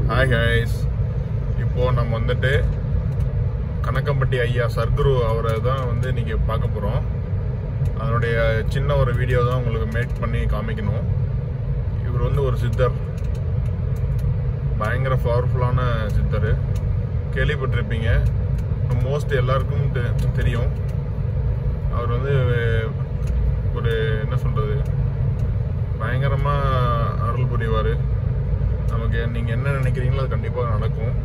Hi highs இப்போ நம்ம வந்துட்டு கணக்கம்பட்டி ஐயா சர்க்குரு அவரை தான் வந்து இன்னைக்கு பார்க்க போகிறோம் அதனுடைய சின்ன ஒரு வீடியோ தான் உங்களுக்கு மேக் பண்ணி காமிக்கணும் இவர் வந்து ஒரு சித்தர் பயங்கர பவர்ஃபுல்லான சித்தர் கேள்விப்பட்டிருப்பீங்க மோஸ்ட் எல்லாருக்கும் தெ- தெரியும் அவர் வந்து ஒரு என்ன சொல்றது பயங்கரமா அருள் புரிவார் நமக்கு நீங்க என்ன நினைக்கிறீங்களோ அது கண்டிப்பா நடக்கும்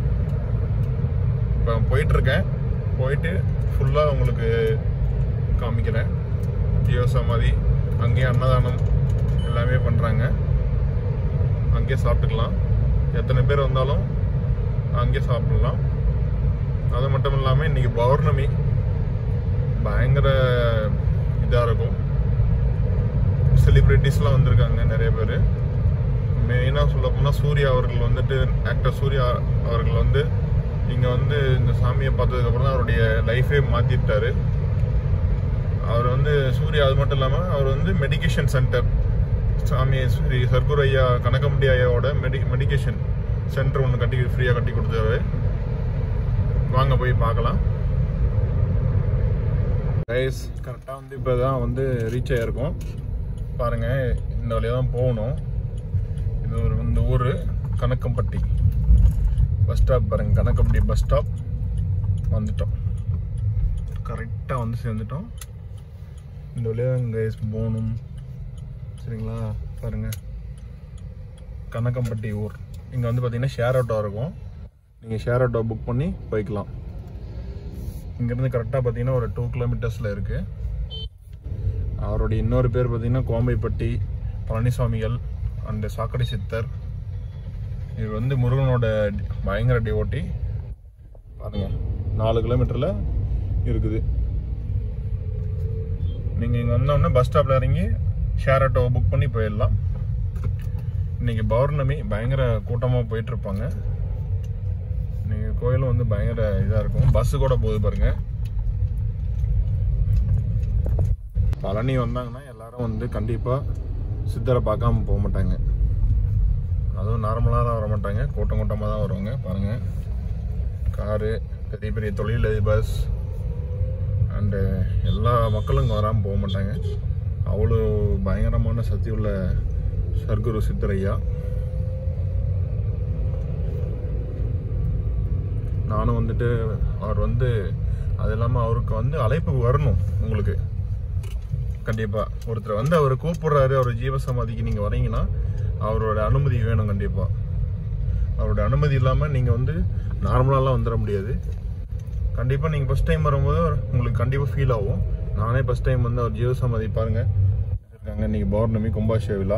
இப்போ போயிட்டு இருக்கேன் போயிட்டு ஃபுல்லா உங்களுக்கு காமிக்கிறேன் ஜீவ சமாதி அங்கேயே அன்னதானம் எல்லாமே பண்றாங்க அங்கேயே சாப்பிட்டுக்கலாம் எத்தனை பேர் வந்தாலும் அங்கேயே சாப்பிடலாம் அது மட்டும் இல்லாமல் இன்னைக்கு பௌர்ணமி பயங்கர இதாக இருக்கும் செலிப்ரிட்டிஸ்லாம் வந்திருக்காங்க நிறைய பேர் மெயினாக சொல்ல போனால் சூர்யா அவர்கள் வந்துட்டு ஆக்டர் சூர்யா அவர்கள் வந்து இங்கே வந்து இந்த சாமியை பார்த்ததுக்கப்புறம் தான் அவருடைய லைஃபே மாற்றிட்டாரு அவர் வந்து சூர்யா அது மட்டும் இல்லாமல் அவர் வந்து மெடிக்கேஷன் சென்டர் சாமி ஸ்ரீ சர்க்குர் ஐயா கனகம்பட்டி ஐயாவோட மெடி மெடிக்கேஷன் சென்டர் ஒன்று கட்டி ஃப்ரீயாக கட்டி கொடுத்தாரு வாங்க போய் பார்க்கலாம் கைஸ் கரெக்டாக வந்து இப்போ தான் வந்து ரீச் ஆகிருக்கோம் பாருங்க இந்த வழியாக தான் போகணும் இது ஒரு இந்த ஊர் கணக்கம்பட்டி பஸ் ஸ்டாப் பாருங்க கணக்கம்பட்டி பஸ் ஸ்டாப் வந்துட்டோம் கரெக்டாக வந்து சேர்ந்துட்டோம் இந்த வழியாக கைஸ் போகணும் சரிங்களா பாருங்க கணக்கம்பட்டி ஊர் இங்கே வந்து பார்த்தீங்கன்னா ஷேர் ஆட்டோ இருக்கும் நீங்கள் ஷேர் ஆட்டோ புக் பண்ணி போய்க்கலாம் இங்கேருந்து கரெக்டாக பார்த்தீங்கன்னா ஒரு டூ கிலோமீட்டர்ஸில் இருக்குது அவருடைய இன்னொரு பேர் பார்த்தீங்கன்னா கோம்பைப்பட்டி பழனிசாமிகள் அண்ட் சாக்கடை சித்தர் இவர் வந்து முருகனோட டி- பயங்கர டிவோட்டி பாருங்க நாலு கிலோமீட்டரில் இருக்குது நீங்கள் இங்கே வந்தோடனே பஸ் ஸ்டாப்பில் இறங்கி ஷேர் ஆட்டோ புக் பண்ணி போயிடலாம் இன்னைக்கு பௌர்ணமி பயங்கர கூட்டமாக போயிட்டு இருப்பாங்க நீங்கள் கோயிலும் வந்து பயங்கர இதாக இருக்கும் பஸ்ஸு கூட போகுது பாருங்க பழனி வந்தாங்கன்னா எல்லாரும் வந்து கண்டிப்பாக சித்தரை பார்க்காம போக மாட்டாங்க அதுவும் நார்மலாக தான் வர மாட்டாங்க கூட்டம் கூட்டமாக தான் வருவாங்க பாருங்க காரு பெரிய பெரிய தொழிலதிபர்ஸ் அண்டு எல்லா மக்களும் இங்கே வராமல் போக மாட்டாங்க அவ்வளோ பயங்கரமான சக்தி உள்ள சர்க்குரு சித்தரையா நானும் வந்துட்டு அவர் வந்து அது இல்லாமல் அவருக்கு வந்து அழைப்பு வரணும் உங்களுக்கு கண்டிப்பா ஒருத்தர் வந்து அவர் கூப்பிடுறாரு அவர் ஜீவசமாதிக்கு நீங்க வரீங்கன்னா அவரோட அனுமதி வேணும் கண்டிப்பா அவரோட அனுமதி இல்லாம நீங்க வந்து நார்மலாலாம் வந்துட முடியாது கண்டிப்பா நீங்க ஃபர்ஸ்ட் டைம் வரும்போது உங்களுக்கு கண்டிப்பா ஃபீல் ஆகும் நானே ஃபர்ஸ்ட் டைம் வந்து அவர் ஜீவசமாதி பாருங்க இருக்காங்க இன்னைக்கு பௌர்ணமி கும்பாஷ விழா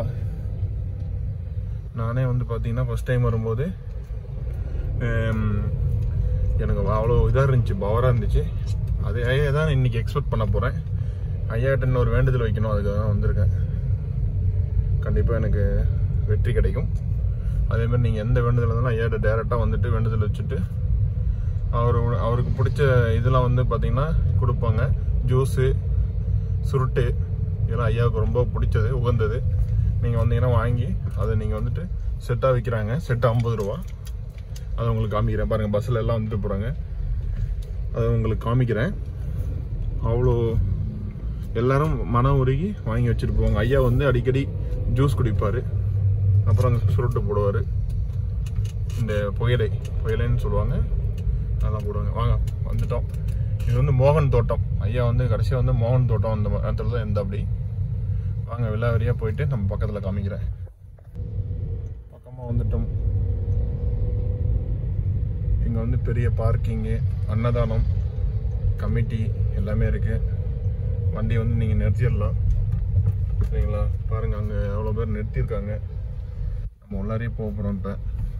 நானே வந்து பாத்தீங்கன்னா ஃபர்ஸ்ட் டைம் வரும்போது ஹம், எனக்கு அவ்வளோ இதாக இருந்துச்சு பவராக இருந்துச்சு அதே தான் இன்னைக்கு எக்ஸ்பெக்ட் பண்ண போகிறேன் ஐயாட்ட இன்னொரு வேண்டுதல் வைக்கணும் அதுக்காக தான் வந்திருக்கேன் கண்டிப்பாக எனக்கு வெற்றி கிடைக்கும் அதே மாதிரி நீங்கள் எந்த வேண்டுதல் இருந்தாலும் ஐயாட்ட டேரெக்டாக வந்துட்டு வேண்டுதல் வச்சுட்டு அவர் அவருக்கு பிடிச்ச இதெல்லாம் வந்து பார்த்தீங்கன்னா கொடுப்பாங்க ஜூஸு சுருட்டு இதெல்லாம் ஐயாவுக்கு ரொம்ப பிடிச்சது உகந்தது நீங்கள் வந்தீங்கன்னா வாங்கி அதை நீங்கள் வந்துட்டு செட்டாக விற்கிறாங்க செட்டு ஐம்பது ரூபா அதை உங்களுக்கு காமிக்கிறேன் பாருங்கள் பஸ்ஸில் எல்லாம் வந்துட்டு போகிறாங்க அதை உங்களுக்கு காமிக்கிறேன் அவ்வளோ எல்லாரும் மனம் உருகி வாங்கி வச்சுட்டு போவாங்க ஐயா வந்து அடிக்கடி ஜூஸ் குடிப்பார் அப்புறம் அந்த சுருட்டு போடுவார் இந்த புயலை புயலைன்னு சொல்லுவாங்க அதெல்லாம் போடுவாங்க வாங்க வந்துட்டோம் இது வந்து மோகன் தோட்டம் ஐயா வந்து கடைசியாக வந்து மோகன் தோட்டம் அந்த இடத்துல தான் இருந்த அப்படி வாங்க விலாவரியாக போயிட்டு நம்ம பக்கத்தில் காமிக்கிறேன் பக்கமாக வந்துட்டோம் இங்கே வந்து பெரிய பார்க்கிங்கு அன்னதானம் கமிட்டி எல்லாமே இருக்கு வண்டி வந்து நீங்கள் நிறுத்திடலாம் சரிங்களா பாருங்க அங்கே எவ்வளோ பேர் நிறுத்தியிருக்காங்க நம்ம உள்ளாரே போக போகிறோம் இப்போ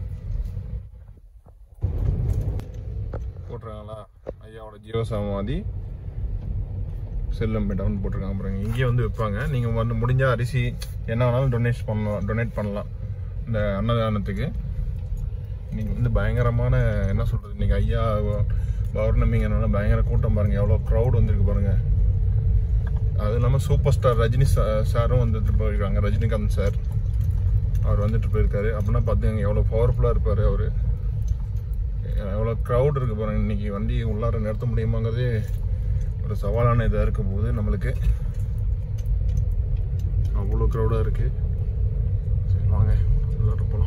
போட்டிருக்காங்களா ஐயாவோட ஜீவசமாதி செல்லம் பெட்டவன் போட்டிருக்காங்க பாருங்க இங்கேயே வந்து விற்பாங்க நீங்கள் வந்து முடிஞ்சா அரிசி என்ன வேணாலும் டொனேட் பண்ணலாம் டொனேட் பண்ணலாம் இந்த அன்னதானத்துக்கு இன்னைக்கு வந்து பயங்கரமான என்ன சொல்றது இன்னைக்கு ஐயா பௌர்ணமிங்கனால பயங்கர கூட்டம் பாருங்க எவ்வளோ க்ரௌட் வந்திருக்கு பாருங்க அது இல்லாமல் சூப்பர் ஸ்டார் ரஜினி சா- சாரும் வந்துட்டு போயிருக்காங்க ரஜினிகாந்த் சார் அவர் வந்துட்டு போயிருக்காரு அப்படின்னா பார்த்துங்க எவ்வளோ பவர்ஃபுல்லாக இருப்பார் அவர் எவ்வளோ க்ரௌட் இருக்கு பாருங்க இன்னைக்கு வண்டி உள்ளார நிறுத்த முடியுமாங்கிறதே ஒரு சவாலான இதாக இருக்க போகுது நம்மளுக்கு அவ்வளோ க்ரௌடாக இருக்கு சரி வாங்க உள்ளார போகலாம்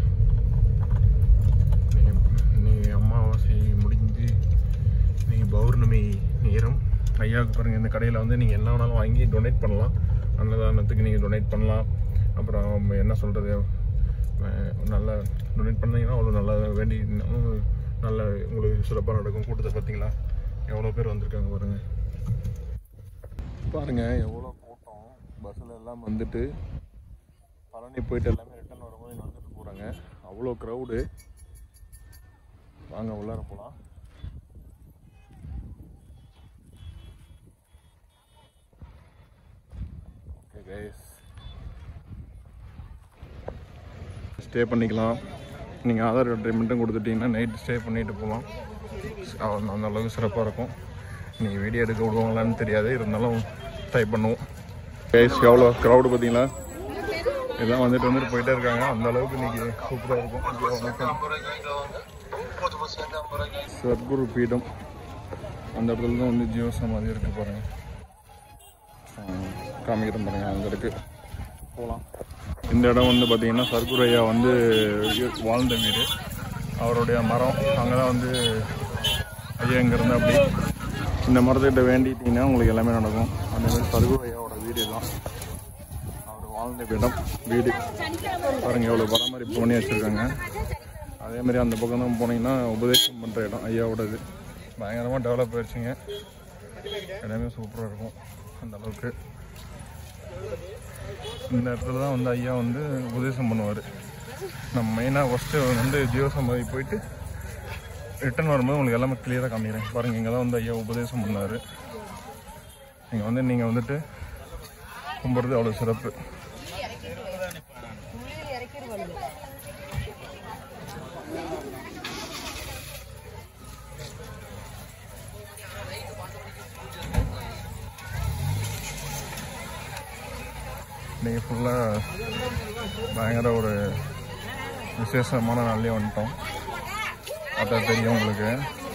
இன்னைக்கு அமாவாசை முடிஞ்சு இன்னைக்கு பௌர்ணமி நேரம் ஐயாவுக்கு பாருங்கள் இந்த கடையில் வந்து நீங்கள் என்ன வேணாலும் வாங்கி டொனேட் பண்ணலாம் அன்னதானத்துக்கு நீங்கள் டொனேட் பண்ணலாம் அப்புறம் என்ன சொல்கிறது நல்லா டொனேட் பண்ணீங்கன்னா அவ்வளோ நல்லா வேண்டி இன்னும் நல்ல உங்களுக்கு சிறப்பாக நடக்கும் கூட்டத்தை பார்த்தீங்களா எவ்வளோ பேர் வந்திருக்காங்க பாருங்க பாருங்க எவ்வளோ கூட்டம் பஸ்ஸில் எல்லாம் வந்துட்டு பழனி போயிட்டு எல்லாமே ரிட்டர்ன் வரும்போது இங்க வந்துட்டு போகிறாங்க அவ்வளோ க்ரௌடு வாங்க உள்ளார போகலாம் ஓகே கைஸ் ஸ்டே பண்ணிக்கலாம் நீங்கள் ஆதார் கார்டு மட்டும் கொடுத்துட்டீங்கன்னா நைட் ஸ்டே பண்ணிட்டு போகலாம் அவ- அந்த அளவுக்கு சிறப்பாக இருக்கும் நீங்கள் வீடியோ எடுக்க விடுவாங்களான்னு தெரியாது இருந்தாலும் ட்ரை பண்ணுவோம் கைஸ் எவ்வளோ க்ரௌடு பார்த்தீங்களா எல்லாம் வந்துட்டு வந்துட்டு போயிட்டே இருக்காங்க அந்த அளவுக்கு இன்னைக்கு சூப்பராக இருக்கும் ஐயா, வணக்கம் சத்குரு பீடம் அந்த இடத்துல தான் வந்து ஜீவ சமாதி இருக்கு பாருங்க ஆ, காமிக்கிறேன் பாருங்க அங்கே இருக்கு போகலாம் இந்த இடம் வந்து பார்த்தீங்கன்னா சர்க்குரு ஐயா வந்து இ- வாழ்ந்த வீடு அவருடைய மரம் அங்கே தான் வந்து ஐயா இங்கே இருந்தா அப்படி இந்த மரத்துக்கிட்ட வேண்டிட்டீங்கன்னா உங்களுக்கு எல்லாமே நடக்கும் அந்த மாதிரி சர்க்குரு ஐயாவோட வீடு தான் அவர் வாழ்ந்த இடம் வீடு பாருங்க எவ்வளோ பராமரிப்பு பண்ணி வச்சுருக்காங்க அதே மாதிரி அந்த பக்கம் தான் போனீங்கன்னா உபதேசம் பண்ணுற இடம் ஐயாவோடது பயங்கரமாக டெவலப் ஆயிடுச்சுங்க இடமே சூப்பராக இருக்கும் அந்த அளவுக்கு இந்த இடத்துல தான் வந்து ஐயா வந்து உபதேசம் பண்ணுவார் நம்ம மெயினாக ஃபஸ்ட்டு வந்து ஜீவசமாதி போயிட்டு ரிட்டர்ன் வரும்போது உங்களுக்கு எல்லாமே கிளியராக காமிக்கிறேன் பாருங்கள் இங்கே தான் வந்து ஐயா உபதேசம் பண்ணார் இங்கே வந்து நீங்கள் வந்துட்டு கும்பிட்றது அவ்வளோ சிறப்பு இன்னைக்கு ஃபுல்லாக பயங்கர ஒரு விசேஷமான நாள்லேயே வந்துட்டோம் அதான் தெரியும் உங்களுக்கு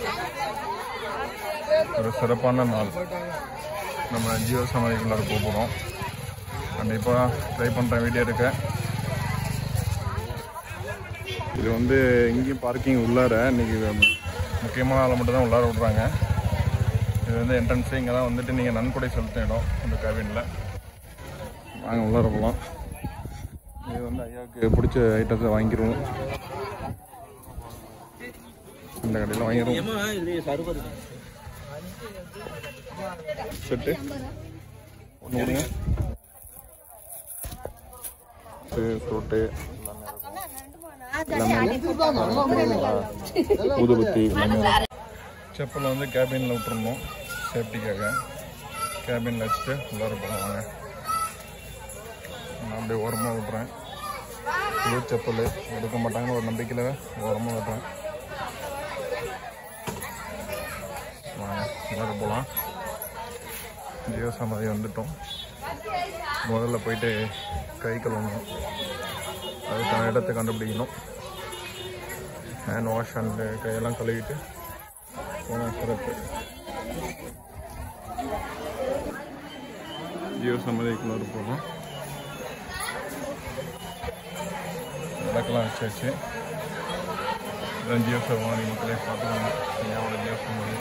ஒரு சிறப்பான நாள் நம்ம ஜீவ சமாதிக்குள்ளார போக போகிறோம் கண்டிப்பாக ட்ரை பண்ணுறேன் வீடியோ எடுக்க இது வந்து எங்கேயும் பார்க்கிங் உள்ளார இன்னைக்கு முக்கியமான ஆளை மட்டும் தான் உள்ளார விட்றாங்க இது வந்து என்ட்ரன்ஸு இங்கே தான் வந்துட்டு நீங்கள் நன்கொடை செலுத்தும் இடம் இந்த கேபினில் வாங்க உள்ளார போகலாம் இது வந்து ஐயாவுக்கு பிடிச்ச ஐட்டத்தை வாங்கிடுவோம் இந்த கடையில் வாங்கிடுவோம் செட்டு ஒன்று கொடுங்க சரி, ஃப்ரூட்டு எல்லாமே இருக்கும் எல்லாமே ஊதுபத்தி எல்லாமே இருக்கும். செப்பல் வந்து கேபினில் விட்டுருந்தோம் சேஃப்டிக்காக கேபினில் வச்சுட்டு உள்ளார போகலாம் வாங்க நான் அப்படியே ஓரமாக விட்றேன் புது செப்பல் எடுக்க மாட்டாங்கன்னு ஒரு நம்பிக்கையில் ஓரமாக விட்றேன் வாங்க உள்ளார போகலாம் ஜீவ சமாதி வந்துட்டோம் முதல்ல போயிட்டு கை கழுவணும் அதுக்கான இடத்தை கண்டுபிடிக்கணும் ஹேண்ட் வாஷ் அண்டு கையெல்லாம் கழுவிட்டு போனால் சிறப்பு ஜீவ சமாதிக்குள்ளார போகலாம் விளக்கெல்லாம் வச்சாச்சு இதான் ஜியோ சமாதி மக்களே பார்த்துக்கோங்க ஐயாவோட ஜியோ சமாதி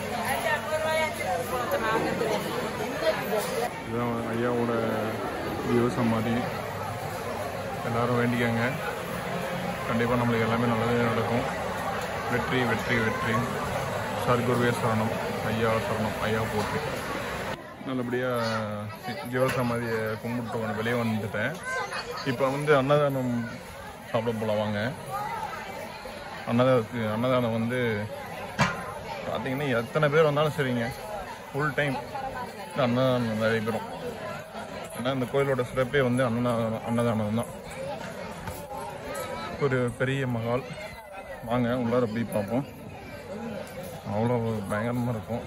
இதுதான் ஐயாவோட ஜியோ சமாதி எல்லாரும் வேண்டிக்கங்க கண்டிப்பாக நம்மளுக்கு எல்லாமே நல்லதே நடக்கும் வெற்றி வெற்றி வெற்றி சர்க்குருவே சரணம் ஐயா சரணம் ஐயா போற்றி நல்லபடியாக ஜீவ சமாதியை கும்பிட்டு வந்து வெளியே வந்துட்டேன் இப்போ வந்து அன்னதானம் சாப்பிட போகலாம் வாங்க அன்னதானத்துக்கு அன்னதானம் வந்து பார்த்தீங்கன்னா எத்தனை பேர் வந்தாலும் சரிங்க ஃபுல் டைம் அன்னதானம் நடைபெறும் ஏன்னா இந்த கோயிலோட சிறப்பே வந்து அன்னதானம் அன்னதானம் தான் ஒரு பெரிய மகால் வாங்க உள்ளார போய் பார்ப்போம் அவ்வளோ பயங்கரமாக இருக்கும்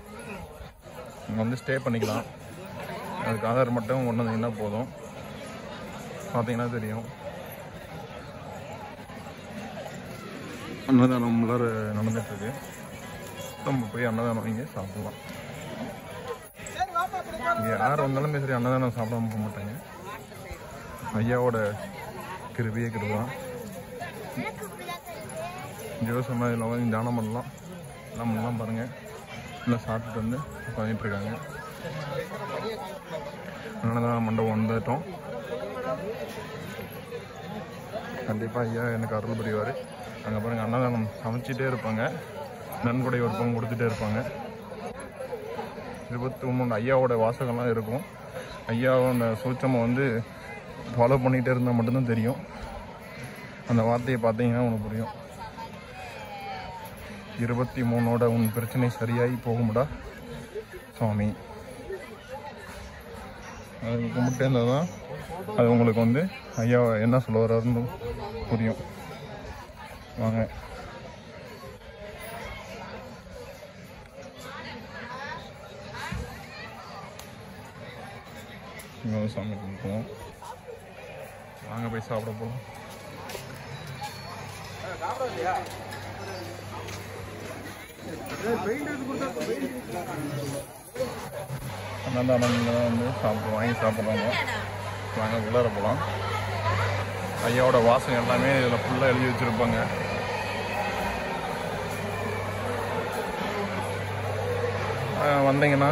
இங்கே வந்து ஸ்டே பண்ணிக்கலாம் அதுக்கு ஆதார் மட்டும் கொண்டு வந்தீங்கன்னா போதும் பார்த்தீங்கன்னா தெரியும் அன்னதானம் உள்ளார நடந்துட்டு இருக்கு நம்ம போய் அன்னதானம் வாங்கி சாப்பிடலாம் இங்கே யார் வந்தாலும் சரி அன்னதானம் சாப்பிடாம போக மாட்டாங்க ஐயாவோட கிருபியே கிருபா ஜீவசமாதியில் வந்து தியானம் பண்ணலாம் எல்லாம் பண்ணலாம் பாருங்க எல்லாம் சாப்பிட்டுட்டு வந்து பண்ணிட்டு இருக்காங்க அன்னதான மண்டபம் வந்துட்டோம் கண்டிப்பாக ஐயா எனக்கு அருள் புரிவார் அங்கே பாருங்க அன்னதானம் சமைச்சிட்டே இருப்பாங்க நன்கொடை ஒரு பங்கு கொடுத்துட்டே இருப்பாங்க இருபத்தி மூணு ஐயாவோட வாசகம்லாம் இருக்கும் ஐயாவோட சூட்சமாக வந்து ஃபாலோ பண்ணிகிட்டே இருந்தால் மட்டும்தான் தெரியும் அந்த வார்த்தையை பார்த்தீங்கன்னா உனக்கு புரியும் இருபத்தி மூணோட உன் பிரச்சனை சரியாகி போகும்டா சுவாமி அது கும்பிட்டே இருந்தால் தான் அது உங்களுக்கு வந்து ஐயா என்ன சொல்ல வர்றாருன்னு புரியும் வாங்க இங்கே வந்து சாமி கும்பிடுவோம் வாங்க போய் சாப்பிட போகலாம் அன்னதானம் வந்து சாப்பிட்டு வாங்கி சாப்பிட்றாங்க வாங்க உள்ளார போகலாம் ஐயாவோட வாசம் எல்லாமே இதில் ஃபுல்லாக எழுதி வச்சுருப்பாங்க வந்தீங்கன்னா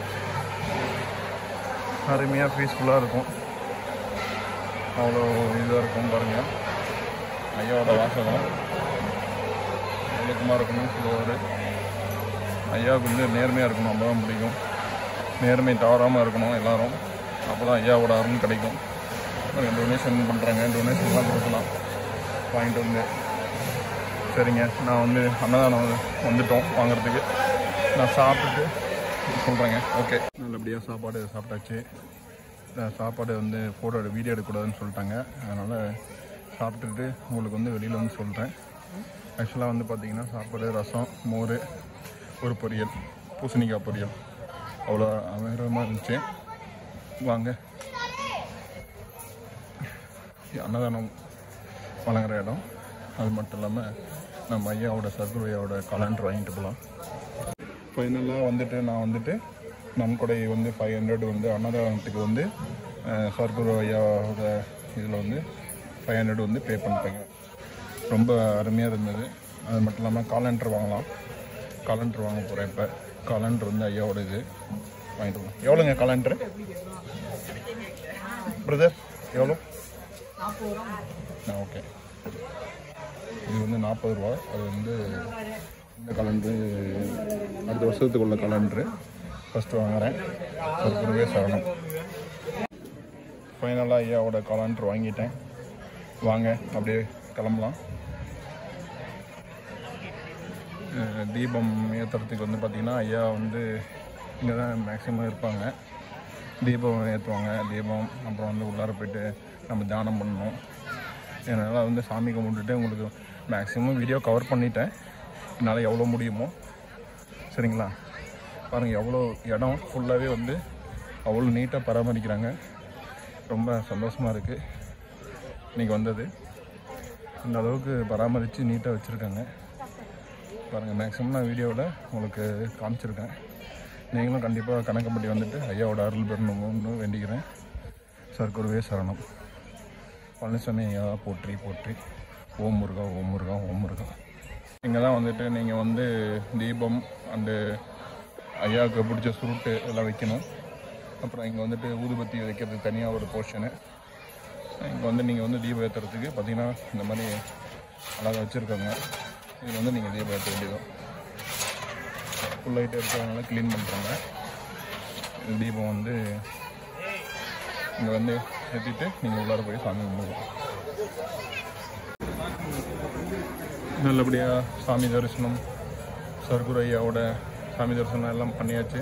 அருமையாக பீஸ்ஃபுல்லாக இருக்கும் அவ்வளோ இதாக இருக்கும் பாருங்கள் ஐயாவோட வாசகம் ஒழுக்கமாக இருக்கணும் சொல்லுவார் ஐயாவுக்கு வந்து நேர்மையாக இருக்கணும் அப்போ தான் பிடிக்கும் நேர்மை தவறாமல் இருக்கணும் எல்லாரும் அப்போ தான் ஐயாவோட அருள் கிடைக்கும் டொனேஷன் பண்ணுறாங்க டொனேஷன்லாம் கொடுக்கலாம் வாங்கிட்டு வந்து சரிங்க நான் வந்து அன்னதானம் வந்து- வந்துட்டோம் வாங்குறதுக்கு நான் சாப்பிட்டுட்டு சொல்கிறேங்க ஓகே நல்லபடியாக சாப்பாடு சாப்பிட்டாச்சு நான் சாப்பாடு வந்து ஃபோட்டோ வீடியோ எடுக்கக்கூடாதுன்னு சொல்லிட்டாங்க அதனால் சாப்பிட்டுட்டு உங்களுக்கு வந்து வெளியில் வந்து சொல்கிறேன் ஆக்சுவலாக வந்து பார்த்தீங்கன்னா சாப்பாடு ரசம் மோர் ஒரு பொரியல் பூசணிக்காய் பொரியல் அவ்வளோ அமேகமாக இருந்துச்சு வாங்க அன்னதானம் வழங்குற இடம் அது மட்டும் இல்லாமல் நம்ம ஐயாவோட சர்க்குரு ஐயாவோட கலண்டர் வாங்கிட்டு போகலாம் ஃபைனலாக வந்துட்டு நான் வந்துட்டு நன்கொடை வந்து ஃபைவ் ஹண்ட்ரட் வந்து அன்னதானத்துக்கு வந்து அஹ், சர்க்குரு ஐயாவோட இதில் வந்து ஃபைவ் ஹண்ட்ரட் வந்து பே பண்ணிட்டேங்க ரொம்ப அருமையாக இருந்தது அது மட்டும் இல்லாமல் காலண்டர் வாங்கலாம் காலண்டர் வாங்க போகிறேன் இப்போ காலண்டர் வந்து ஐயாவோட இது வாங்கிட்டு போகலாம் எவ்வளோங்க காலண்டர் பிரதர் எவ்வளோ ஆ ஓகே இது வந்து நாற்பது ரூபா அது வந்து இந்த கலண்டரு அடுத்த வருஷத்துக்குள்ள கலண்டரு ஃபஸ்ட்டு வாங்குறேன் சர்க்குருவே சரணம் ஃபைனலாக ஐயாவோட கலண்டர் வாங்கிட்டேன் வாங்க அப்படியே கிளம்பலாம் அஹ் தீபம் ஏற்றுறதுக்கு வந்து பார்த்திங்கன்னா ஐயா வந்து இங்கே தான் மேக்ஸிமம் இருப்பாங்க தீபம் ஏற்றுவாங்க தீபம் அப்புறம் வந்து உள்ளார போயிட்டு நம்ம தியானம் பண்ணணும் என்னால் வந்து சாமி கும்பிட்டுட்டு உங்களுக்கு மேக்ஸிமம் வீடியோ கவர் பண்ணிட்டேன் என்னால் எவ்வளோ முடியுமோ சரிங்களா பாருங்கள் எவ்வளோ இடம் ஃபுல்லாகவே வந்து அவ்வளோ நீட்டாக பராமரிக்கிறாங்க ரொம்ப சந்தோஷமாக இருக்குது இன்றைக்கி வந்தது இந்த அளவுக்கு பராமரித்து நீட்டாக வச்சுருக்காங்க பாருங்கள் மேக்ஸிமம் நான் வீடியோவில் உங்களுக்கு காமிச்சிருக்கேன் நீங்களும் கண்டிப்பாக கணக்கப்பட்டி வந்துட்டு ஐயாவோட அருள் பெறணும்னு வேண்டிக்கிறேன் சர்க்குருவே சரணம் பழனிசாமி ஐயா போற்றி போற்றி ஓம் முருகா ஓம் முருகா ஓம் முருகா இங்கே தான் வந்துட்டு நீங்கள் வந்து தீபம் அண்டு ஐயாவுக்கு பிடிச்ச சுருட்டு எல்லாம் வைக்கணும் அப்புறம் இங்கே வந்துட்டு ஊதுபத்தி வைக்கிறதுக்கு தனியாக ஒரு போர்ஷனு இங்கே வந்து நீங்கள் வந்து தீபம் ஏற்றுறதுக்கு பார்த்தீங்கன்னா இந்த மாதிரி அழகாக வச்சுருக்காங்க இதில் வந்து நீங்கள் தீபம் ஏற்ற வேண்டியதும் ஃபுல் லைட்டு இருக்கிறதுனால க்ளீன் பண்ணுறாங்க இந்த தீபம் வந்து இங்கே வந்து ஏற்றிட்டு நீங்கள் உள்ளார போய் சாமி கும்பிடலாம் நல்லபடியாக சாமி தரிசனம் சர்க்குரு ஐயாவோட சாமி தரிசனம் எல்லாம் பண்ணியாச்சு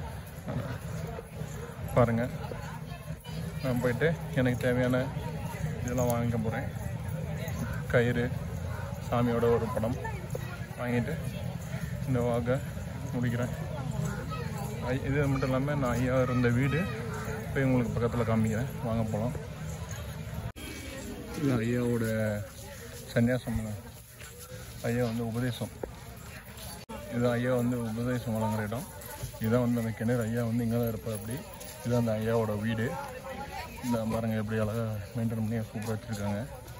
பாருங்கள் நான் போயிட்டு எனக்கு தேவையான இதெல்லாம் வாங்கிக்க போகிறேன் கயிறு சாமியோட ஒரு படம் வாங்கிட்டு இந்த வாக முடிக்கிறேன் ஐ- இது மட்டும் இல்லாமல் நான் ஐயா இருந்த வீடு போய் உங்களுக்கு பக்கத்தில் காமிக்கிறேன் வாங்க போகலாம் இது ஐயாவோட சன்னியாசம் ஐயா வந்து உபதேசம் இது ஐயா வந்து உபதேசம் வழங்குற இடம் இதான் வந்து அந்த கிணறு ஐயா வந்து இங்கே தான் இருப்பார் அப்படி இதுதான் அந்த ஐயாவோட வீடு இந்த பாருங்க எப்படி அழகாக மெயின்டைன் பண்ணி சூப்பராக வச்சுருக்காங்க